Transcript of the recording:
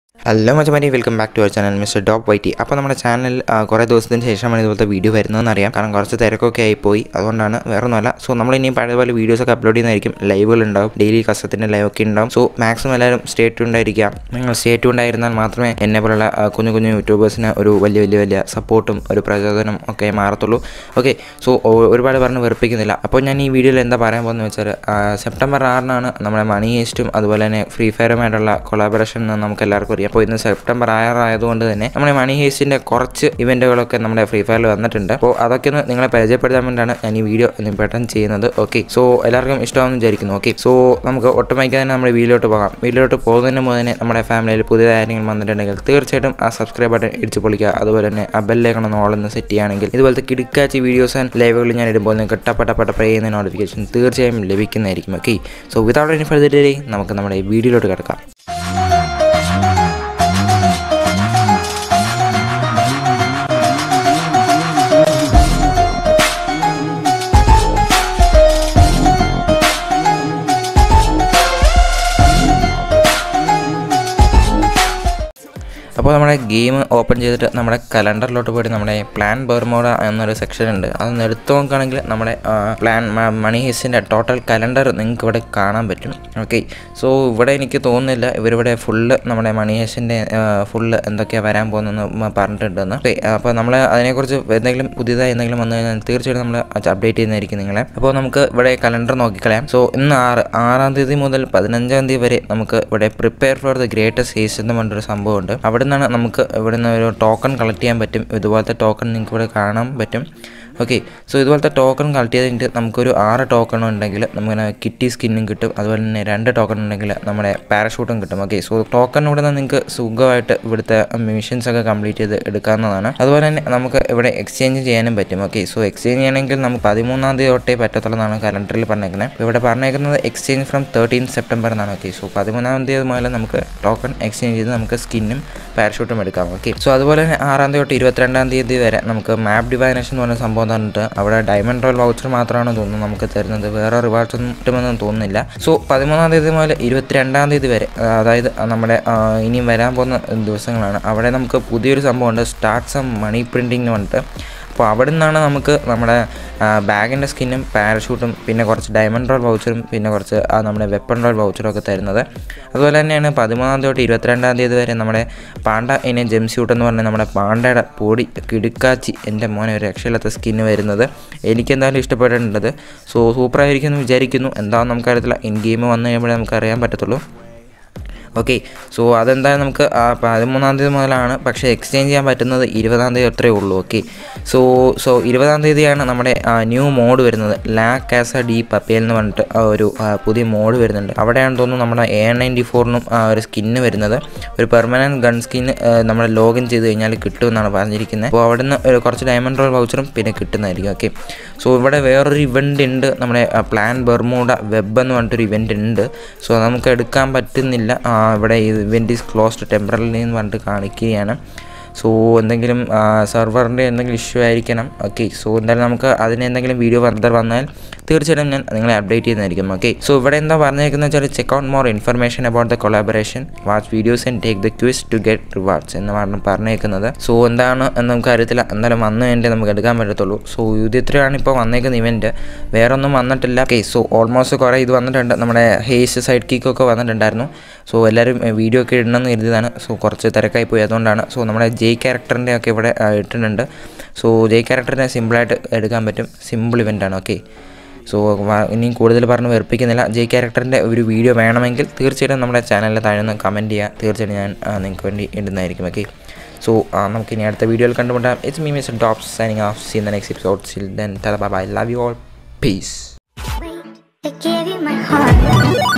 Hello മച്ചമാരി welcome back to our channel mister Dope Whitey അപ്പോൾ നമ്മുടെ ചാനൽ കുറേ ദിവസത്തിന് ശേഷമാണ് ഇതുപോലത്തെ വീഡിയോ വരുന്നതെന്ന് അറിയാം കാരണം കുറച്ച് തിരക്കൊക്കെ ആയിപ്പോയി അതുകൊണ്ടാണ് വേറെ ഒന്നുമല്ല സോ നമ്മൾ ഇനി പഴയപോലെ വീഡിയോസൊക്കെ അപ്ലോഡ് ചെയ്യുന്നതായിരിക്കും ലൈവുകൾ ഉണ്ടാവും ഡെയിലി കസ്റ്റത്തിൻ്റെ ലൈവൊക്കെ ഉണ്ടാവും സോ മാക്സിമം എല്ലാവരും സ്റ്റേറ്റ് ഉണ്ടായിരിക്കാം നിങ്ങൾ സ്റ്റേറ്റ് ഉണ്ടായിരുന്നാൽ മാത്രമേ എന്നെ പോലുള്ള ആ, കുഞ്ഞു കുഞ്ഞു യൂട്യൂബേഴ്സിന് ഒരു വലിയ വലിയ വലിയ സപ്പോർട്ടും ഒരു പ്രചോദനം ഒക്കെ മാറത്തുള്ളൂ ഓക്കെ സോ ഒരുപാട് പറഞ്ഞ് വെറുപ്പിക്കുന്നില്ല അപ്പോൾ ഞാൻ ഈ വീഡിയോയിൽ എന്താ പറയാൻ പോകുന്നത് വെച്ചാൽ ആ, സെപ്റ്റംബർ ആറിനാണ് നമ്മുടെ മണി ഹേസ്റ്റും അതുപോലെ തന്നെ ഫ്രീ ഫയറുമായിട്ടുള്ള കൊളാബറേഷൻ നമുക്ക് എല്ലാവർക്കും അറിയാം അപ്പോൾ ഇന്ന് സെപ്റ്റംബർ ആറായതുകൊണ്ട് തന്നെ നമ്മുടെ മണി ഹേസ്റ്റിൻ്റെ കുറച്ച് ഇവൻറ്റുകളൊക്കെ നമ്മുടെ ഫ്രീ ഫയറിൽ വന്നിട്ടുണ്ട് അപ്പോൾ അതൊക്കെ ഒന്ന് നിങ്ങളെ പരിചയപ്പെടുത്താൻ വേണ്ടിയാണ് ഞാൻ ഈ വീഡിയോ ഒന്ന് പെട്ടെന്ന് ചെയ്യുന്നത് ഓക്കെ സോ എല്ലാവർക്കും ഇഷ്ടമാണെന്ന് വിചാരിക്കുന്നു ഓക്കെ സോ നമുക്ക് ഒട്ടുമിക്കാതെ നമ്മുടെ വീഡിയോട്ട് പോകാം വീഡിയോട്ട് പോകുന്നതിന് മുതൽ തന്നെ നമ്മുടെ ഫാമിലിയിൽ പുതിയ കാര്യങ്ങൾ വന്നിട്ടുണ്ടെങ്കിൽ തീർച്ചയായിട്ടും ആ സബ്സ്ക്രൈബ് ബട്ടൺ ഇടിച്ച് പൊളിക്കുക അതുപോലെ തന്നെ ആ ബെല്ലേക്കണം ഓളൊന്ന് സെറ്റ് ചെയ്യുകയാണെങ്കിൽ ഇതുപോലത്തെ കിടക്കാച്ചി വീഡിയോസ് ആൻഡ് ലൈവുകൾ ഞാൻ ഇടുമ്പോൾ നിങ്ങൾക്ക് ടപ്പ ടപ്പ ടപ്പ ചെയ്യുന്ന നോട്ടിഫിക്കേഷൻ തീർച്ചയായും ലഭിക്കുന്നതായിരിക്കും okay so without any further delay നമുക്ക് നമ്മുടെ ഈ വീഡിയോയിലോട്ട് കിടക്കാം അപ്പോൾ നമ്മുടെ ഗെയിം ഓപ്പൺ ചെയ്തിട്ട് നമ്മുടെ കലണ്ടറിലോട്ട് പോയിട്ട് നമ്മുടെ പ്ലാൻ ബെർമോഡ എന്നൊരു സെക്ഷൻ ഉണ്ട് അതൊന്ന് എടുത്തു നോക്കുകയാണെങ്കിൽ നമ്മുടെ ആ, പ്ലാൻ മ- മണി ഹിസിൻ്റെ ടോട്ടൽ കലണ്ടർ നിങ്ങൾക്ക് ഇവിടെ കാണാൻ പറ്റും ഓക്കെ സോ ഇവിടെ എനിക്ക് തോന്നുന്നില്ല ഇവരിവിടെ ഫുള്ള് നമ്മുടെ മണി ഹിസിൻ്റെ ഫുള്ള് എന്തൊക്കെയാണ് വരാൻ പോകുന്നതെന്ന് പറഞ്ഞിട്ടുണ്ടെന്ന് ഓക്കെ അപ്പോൾ നമ്മൾ അതിനെക്കുറിച്ച് എന്തെങ്കിലും പുതിയതായി എന്തെങ്കിലും വന്നു കഴിഞ്ഞാൽ തീർച്ചയായിട്ടും നമ്മൾ അപ്ഡേറ്റ് ചെയ്യുന്നതായിരിക്കും നിങ്ങളെ അപ്പോൾ നമുക്ക് ഇവിടെ കലണ്ടർ നോക്കിക്കളയാം സോ ഇന്ന് ആറ് ആറാം തീയതി മുതൽ പതിനഞ്ചാം തീയതി വരെ നമുക്ക് ഇവിടെ prepare for the greatest heist എന്ന് പറഞ്ഞൊരു സംഭവമുണ്ട് അവിടെ നിന്നാണ് നമുക്ക് ഇവിടെ നിന്ന് ഒരു ടോക്കൺ കളക്ട് ചെയ്യാൻ പറ്റും ഇതുപോലത്തെ ടോക്കൺ നിങ്ങൾക്ക് ഇവിടെ കാണാൻ പറ്റും ഓക്കെ സോ ഇതുപോലത്തെ ടോക്കൺ കളക്ട് ചെയ്തിട്ട് നമുക്കൊരു ആറ് ടോക്കൺ ഉണ്ടെങ്കിൽ നമുക്കിങ്ങനെ കിറ്റി സ്കിന്നും കിട്ടും അതുപോലെ തന്നെ രണ്ട് ടോക്കൺ ഉണ്ടെങ്കിൽ നമ്മുടെ പാരഷൂട്ടും കിട്ടും ഓക്കെ സോ ടോക്കൺ ഇവിടെ നിന്ന് നിങ്ങൾക്ക് സുഖമായിട്ട് ഇവിടുത്തെ മിഷൻസ് ഒക്കെ കംപ്ലീറ്റ് ചെയ്ത് എടുക്കാവുന്നതാണ് അതുപോലെ തന്നെ നമുക്ക് ഇവിടെ എക്സ്ചേഞ്ച് ചെയ്യാനും പറ്റും ഓക്കെ സോ എക്സ്ചേഞ്ച് ചെയ്യണമെങ്കിൽ നമുക്ക് പതിമൂന്നാം തീയതി തൊട്ടേ പറ്റത്തുള്ളൂ എന്നാണ് കലണ്ടറിൽ പറഞ്ഞേക്കുന്നത് ഇപ്പോൾ ഇവിടെ പറഞ്ഞേക്കുന്നത് എക്സ്ചേഞ്ച് ഫ്രം തേർട്ടീൻ സെപ്റ്റംബർ എന്നാണ് ഓക്കെ സോ പതിമൂന്നാം തീയതി മുതൽ നമുക്ക് ടോക്കൺ എക്സ്ചേഞ്ച് ചെയ്ത് നമുക്ക് സ്കിന്നും പാരഷൂട്ടും എടുക്കാം ഓക്കെ സോ അതുപോലെ തന്നെ ആറാം തീയതി തൊട്ട് ഇരുപത്തിരണ്ടാം തീയതി വരെ നമുക്ക് മാപ്പ് ഡിവൈനേഷൻ എന്ന് പറഞ്ഞ സംഭവം തന്നിട്ട് അവിടെ ഡയമണ്ട് റോയൽ വൗച്ചർ മാത്രമാണ് തോന്നുന്നു നമുക്ക് തരുന്നത് വേറെ റിവാർഡ്സ് ഒന്നും കിട്ടുമെന്ന് തോന്നുന്നില്ല സോ പതിമൂന്നാം തീയതി മുതൽ ഇരുപത്തിരണ്ടാം തീയതി വരെ ആ, അതായത് നമ്മുടെ ആ, ഇനിയും വരാൻ പോകുന്ന ദിവസങ്ങളാണ് അവിടെ നമുക്ക് പുതിയൊരു സംഭവമുണ്ട് സ്റ്റാർട്ട് സം മണി പ്രിൻറ്റിംഗ് എന്ന് പറഞ്ഞിട്ട് അപ്പോൾ അവിടെ നിന്നാണ് നമുക്ക് നമ്മുടെ ബാഗിൻ്റെ സ്കിന്നും പാരഷൂട്ടും പിന്നെ കുറച്ച് ഡയമണ്ട് റോൾ വൗച്ചറും പിന്നെ കുറച്ച് ആ, നമ്മുടെ വെപ്പൺ റോൾ വൗച്ചറും ഒക്കെ തരുന്നത് അതുപോലെ തന്നെയാണ് പതിമൂന്നാം തീയതി തൊട്ട് ഇരുപത്തിരണ്ടാം തീയതി വരെ നമ്മുടെ പാണ്ട ഇനെ ജെം സ്യൂട്ട് എന്ന് പറഞ്ഞ നമ്മുടെ പാണ്ടയുടെ പൊടി കിടുക്കാച്ചി എൻ്റെ മോനെ ഒരു രക്ഷയില്ലാത്ത സ്കിന്ന് വരുന്നത് എനിക്ക് എന്തായാലും ഇഷ്ടപ്പെട്ടിട്ടുണ്ടത് സോ സൂപ്പറായിരിക്കും എന്ന് വിചാരിക്കുന്നു എന്താണെന്ന് നമുക്കറിയത്തില്ല ഇൻ ഗെയിം വന്നു കഴിയുമ്പോഴേ നമുക്ക് അറിയാൻ പറ്റത്തുള്ളൂ ഓക്കെ സോ അതെന്തായാലും നമുക്ക് ആ പതിമൂന്നാം തീയതി മുതലാണ് പക്ഷേ എക്സ്ചേഞ്ച് ചെയ്യാൻ പറ്റുന്നത് ഇരുപതാം തീയതി അത്രേ ഉള്ളൂ ഓക്കെ സോ സോ ഇരുപതാം തീയതിയാണ് നമ്മുടെ ന്യൂ മോഡ് വരുന്നത് ലാ കാസ ഡി പപ്പേൽ എന്ന് പറഞ്ഞിട്ട് ആ ഒരു ആ, പുതിയ മോഡ് വരുന്നുണ്ട് അവിടെയാണ് തോന്നുന്നു നമ്മുടെ എ നയൻറ്റി ഫോറിനും ഒരു സ്കിന്ന് വരുന്നത് ഒരു പെർമനൻറ്റ് ഗൺ സ്കിന്ന് നമ്മൾ ലോഗിൻ ചെയ്ത് കഴിഞ്ഞാൽ കിട്ടുമെന്നാണ് പറഞ്ഞിരിക്കുന്നത് അപ്പോൾ അവിടെ നിന്ന് ഒരു കുറച്ച് ഡയമണ്ട് റോൾ വൗച്ചറും പിന്നെ കിട്ടുന്നതായിരിക്കും ഓക്കെ സോ ഇവിടെ വേറൊരു ഇവൻ്റ് ഉണ്ട് നമ്മുടെ പ്ലാൻ ബെർമൂഡ വെബ് എന്ന് പറഞ്ഞിട്ടൊരു ഇവൻ്റ് ഉണ്ട് സോ അത് നമുക്ക് എടുക്കാൻ പറ്റുന്നില്ല ആ, ഇവിടെ ഇവൻ്റ് ഈസ് ക്ലോസ്ഡ് ടെമ്പറലി എന്ന് പറഞ്ഞിട്ട് കാണിക്കുകയാണ് സോ എന്തെങ്കിലും സെർവറിൻ്റെ എന്തെങ്കിലും ഇഷ്യൂ ആയിരിക്കണം ഓക്കെ സോ എന്തായാലും നമുക്ക് അതിന് എന്തെങ്കിലും വീഡിയോ ഫർദർ വന്നാൽ തീർച്ചയായിട്ടും ഞാൻ നിങ്ങളെ അപ്ഡേറ്റ് ചെയ്യുന്നതായിരിക്കും ഓക്കെ സോ ഇവിടെ എന്താ പറഞ്ഞേക്കുന്നത് വെച്ചാൽ check out more information about the collaboration watch videos and take the quiz to get rewards എന്ന് പറഞ്ഞ് പറഞ്ഞേക്കുന്നത് സോ എന്താണ് എന്ന് നമുക്ക് അറിയത്തില്ല എന്തായാലും വന്നു കഴിഞ്ഞിട്ട് നമുക്ക് എടുക്കാൻ പറ്റത്തുള്ളൂ സോ ഇത് ഇത്രയാണ് ഇപ്പോൾ വന്നേക്കുന്ന ഇവൻറ്റ് വേറെ ഒന്നും വന്നിട്ടില്ല ഓക്കെ സോ ഓൾമോസ്റ്റ് കുറേ ഇത് വന്നിട്ടുണ്ട് നമ്മുടെ ഹേസ് സൈഡ് കിക്കൊക്കെ വന്നിട്ടുണ്ടായിരുന്നു സോ എല്ലാവരും വീഡിയോ ഒക്കെ ഇടണമെന്ന് കരുതിയതാണ് സോ കുറച്ച് തിരക്കായി പോയി അതുകൊണ്ടാണ് സോ നമ്മുടെ ജെ ക്യാരക്ടറിൻ്റെ ഒക്കെ ഇവിടെ ആ, ഇട്ടിട്ടുണ്ട് സോ ജെ ക്യാരക്ടറിനെ സിമ്പിളായിട്ട് എടുക്കാൻ പറ്റും സിമ്പിൾ ഇവൻ്റാണ് ഓക്കെ സോ ഇനിയും കൂടുതൽ പറഞ്ഞ് വെറുപ്പിക്കുന്നില്ല ജെ ക്യാരക്ടറിൻ്റെ ഒരു വീഡിയോ വേണമെങ്കിൽ തീർച്ചയായിട്ടും നമ്മുടെ ചാനലിൽ താഴെ നിന്ന് കമൻറ്റ് ചെയ്യുക തീർച്ചയായിട്ടും ഞാൻ ആ, നിങ്ങൾക്ക് വേണ്ടി ഇടുന്നതായിരിക്കും ഓക്കെ സോ നമുക്ക് ഇനി അടുത്ത വീഡിയോയിൽ കണ്ടുമുട്ടാം it's me Miss Dopes signing off see in the next episode chill then bye love you all peace Wait, I gave you my heart.